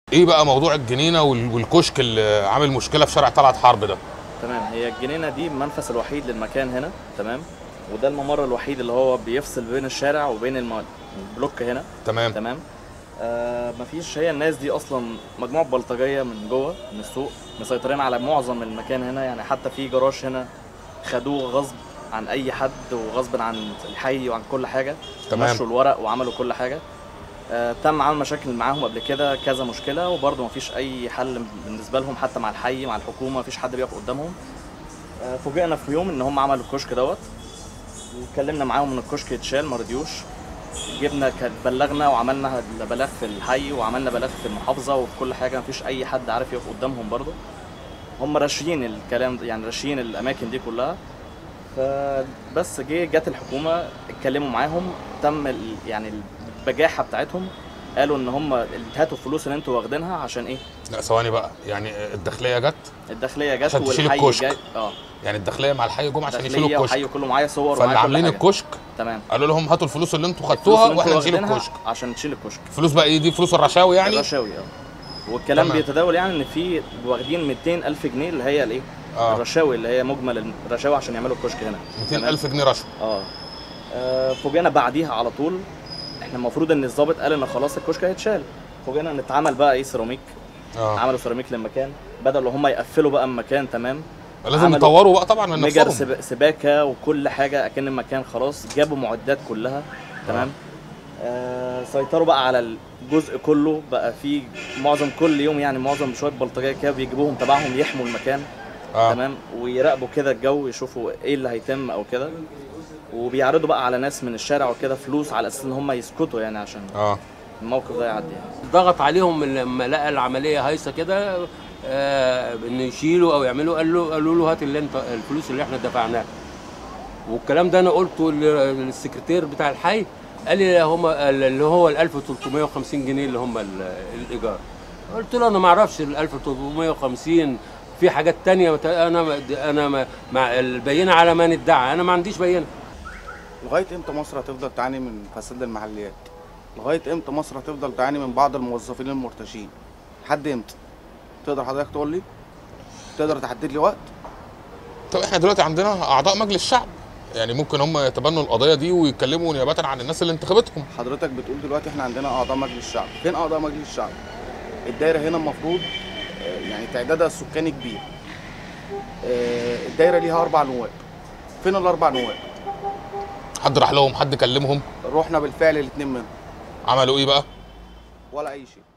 ايه بقى موضوع الجنينه وال- والكشك اللي عامل مشكله في شارع طلعت حرب ده تمام هي الجنينه دي المنفذ الوحيد للمكان هنا تمام وده الممر الوحيد اللي هو بيفصل بين الشارع وبين الم- البلوك هنا تمام تمام آه مفيش هي الناس دي اصلا مجموعه بلطجيه من جوه من السوق مسيطرين على معظم المكان هنا يعني حتى في جراج هنا خدوه غصب عن اي حد وغصب عن الحي وعن كل حاجه تمام. مشوا الورق وعملوا كل حاجه آه تم عمل مشاكل معاهم قبل كده كذا مشكله وبرضه مفيش اي حل بالنسبه لهم حتى مع الحي مع الحكومه مفيش حد بيقف قدامهم آه فوجئنا في يوم ان هم عملوا الكشك دوت واتكلمنا معاهم ان الكشك يتشال ما رضيوش جبنا كان بلغنا وعملنا بلاغ في الحي وعملنا بلاغ في المحافظه وفي كل حاجه مفيش اي حد عارف يقف قدامهم برضه هم راشيين الكلام ده يعني راشيين الاماكن دي كلها فبس جه جت الحكومه اتكلموا معاهم تم ال- يعني البجاحه بتاعتهم قالوا ان هم هاتوا الفلوس اللي انتوا واخدينها عشان ايه لا ثواني بقى يعني الداخليه جت الداخليه جت عشان تشيل والحي الكشك. جاي اه يعني الداخليه مع الحي جم عشان يشيلوا داخليه الكشك وحي كله معايا صور فاللي ومعايا كل عاملين حاجة. الكشك تمام قالوا لهم هاتوا الفلوس اللي انتوا الفلوس خدتوها اللي انتوا واحنا نشيل واخدينها الكشك عشان تشيل الكشك فلوس بقى ايه دي فلوس الرشاوي يعني الرشاوي اه والكلام تمام. بيتداول يعني ان في واخدين 200 الف جنيه اللي هي الايه اه الرشاوي اللي هي مجمل الرشاوي عشان يعملوا الكشك هنا 200 الف جنيه رشوه اه آه، فوجئنا بعديها على طول احنا المفروض ان الضابط قال ان خلاص الكشك هيتشال فوجئنا ان اتعمل بقى ايه سيراميك اه عملوا سيراميك للمكان بدلوا هم يقفلوا بقى المكان تمام لازم عملوا يطوروا بقى طبعا من مجر نفسهم سب- سباكه وكل حاجه اكن المكان خلاص جابوا معدات كلها تمام آه سيطروا بقى على الجزء كله بقى في معظم كل يوم يعني معظم شويه بلطجيه كده بيجيبوهم تبعهم يحموا المكان اه تمام ويراقبوا كده الجو يشوفوا ايه اللي هيتم او كده وبيعرضوا بقى على ناس من الشارع وكده فلوس على اساس ان هم يسكتوا يعني عشان اه الموقف ده يعدي يعني ضغط عليهم لما لقى العمليه هايصه كده آه ان يشيلوا او يعملوا قال له قالوا له هات اللي انت الفلوس اللي احنا دفعناها والكلام ده انا قلته لل- للسكرتير بتاع الحي قال لي هم اللي هو ال 1350 جنيه اللي هم ال- الايجار قلت له انا ما اعرفش ال 1350 في حاجات تانية مت- انا ما- انا ما- مع البينه على من ادعى انا ما عنديش بينه لغايه امتى مصر هتفضل تعاني من فساد المحليات لغايه امتى مصر هتفضل تعاني من بعض الموظفين المرتشين لحد امتى تقدر حضرتك تقول لي تقدر تحدد لي وقت طب احنا دلوقتي عندنا اعضاء مجلس الشعب يعني ممكن هم يتبنوا القضيه دي ويتكلموا نيابه عن الناس اللي انتخبتهم حضرتك بتقول دلوقتي احنا عندنا اعضاء مجلس الشعب فين اعضاء مجلس الشعب الدايره هنا المفروض آه، يعني تعدادها السكاني كبير آه، الدايره ليها اربع نواب فين الاربع نواب حد راح لهم حد كلمهم رحنا بالفعل الاثنين منهم عملوا ايه بقى ولا اي شيء